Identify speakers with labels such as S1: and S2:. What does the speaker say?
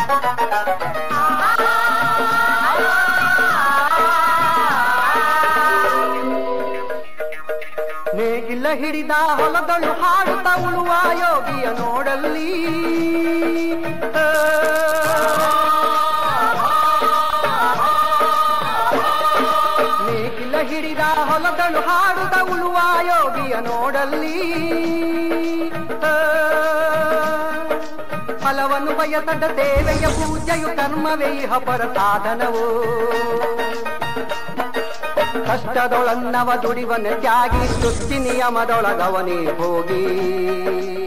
S1: ನೇಗಿಲ ಹಿಡಿದ ಹೊಲದಳು ಹಾಡುತ್ತ ಉಳುವ ಯೋಗಿಯ ನೋಡಲ್ಲಿ ಆ. ನೇಗಿಲ ಹಿಡಿದ ಹೊಲದಳು ಹಾಡುತ್ತ ಉಳುವ ಯೋಗಿಯ ನೋಡಲ್ಲಿ ಆ. ಫಲವನ್ನು ಬಯಸದ ಸೇವೆಯ ಪೂಜೆಯು ಕರ್ಮವೇ ಇಹ ಪರ ಸಾಧನವು ಕಷ್ಟದೊಳನ್ನವ ದುಡಿವನ ತ್ಯಾಗಿ ಸೃಷ್ಟಿ ನಿಯಮದೊಳಗವನೇ ಹೋಗಿ